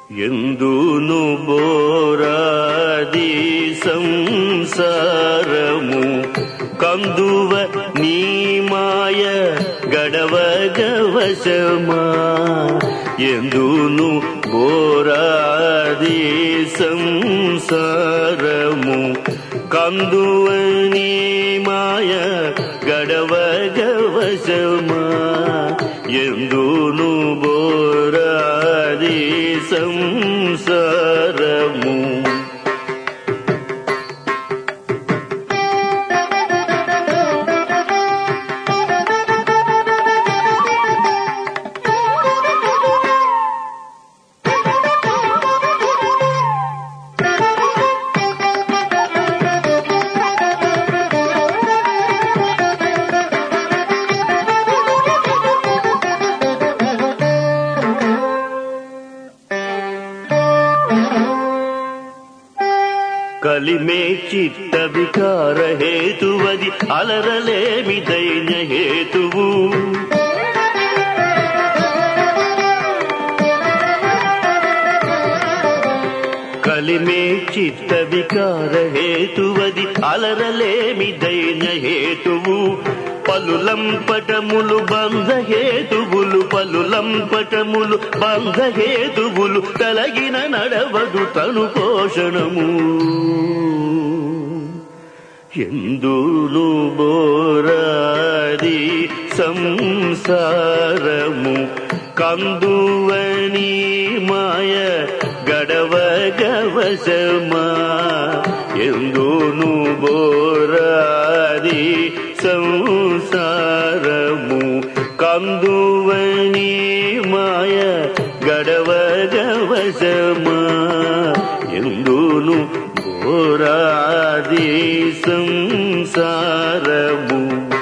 ఎందును బోరాది సంసారము కందువ నీ మాయ గడవగవశమా ఎందును బోరాది సంసారము కందువ నీ మాయ గడవగవశమా ఎందును బోరాది సంసారము కలిమే చిత్త వికార హేతువది అలరలేమి దైన్య హేతువు కలిమే చిత్త వికార హేతువది అలరలేమి దైన్య హేతువు పలులంపటములు బంధ హేతువులు పలులంపటములు బంధ హేతువులు తలగిన నడవదు తను పోషణము ఎందును బోరాది సంసారము కందువని మాయ గడవగవశమా ఎందును బోరాది సంసారము కందువని మాయ గడవగవశమా ఎందును బోరాది సంసారము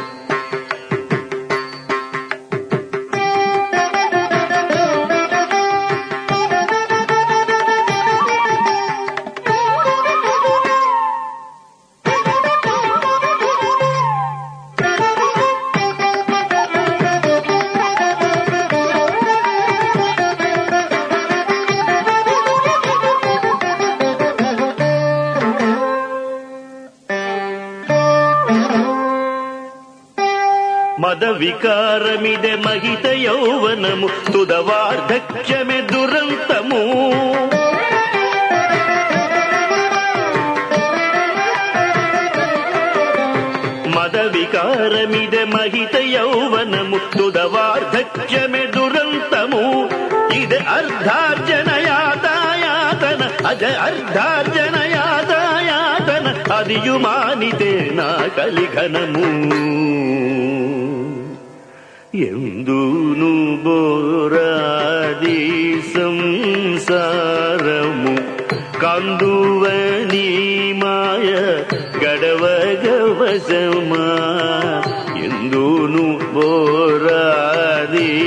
మద వికారమిదే మహిత యౌవనము తుదవార్ధక్యమే దురంతము మద వికారమిదే మహిత యౌవనము తుదవార్ధక్యమే దురంతము ఇది అర్ధార్జనయాతాయాతన అజ అర్ధార్జనయాతాయాతన అదియుమానితే నా కలిఘనము ఎందును బోరాది సంసారము కందువని మాయ గడవగవశమా ఎందును బోరాది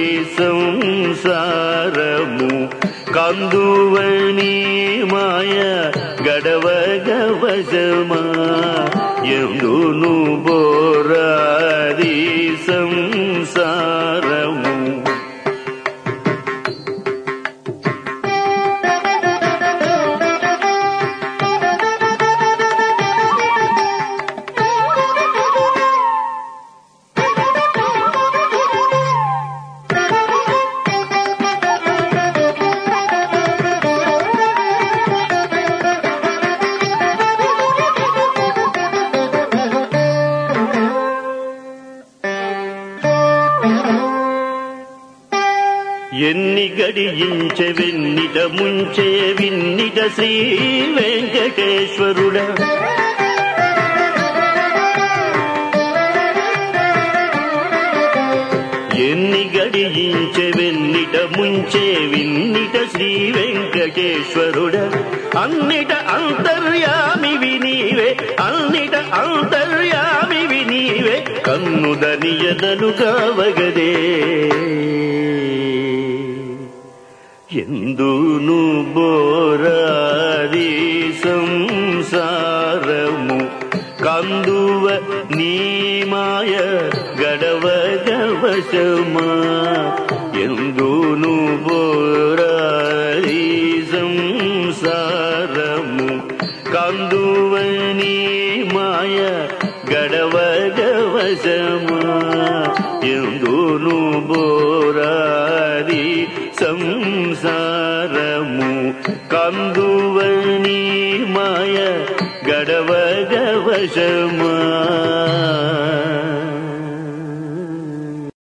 సంసారము కందువని మాయ గడవగవశమా ఎందును బోరాది సంసారము ఎన్ని గడియించె వెన్నిట ముంచే విన్నిట శ్రీ వెంకటేశ్వరుడ ఎన్ని గడియించె వెన్నిట ముంచే విన్నిట శ్రీ వెంకటేశ్వరుడ అన్నిట అంతర్యామి వినీవే అన్నిట అంతర్యామి వినీవే కన్నుదనియదను కావగదే ఎందును బోరాది సంసారము కందువ నీ మాయ గడవగవశమా ఎందును బోరాది గడుపును బోరారి సంసారము కందువని మాయ గడవగవశమా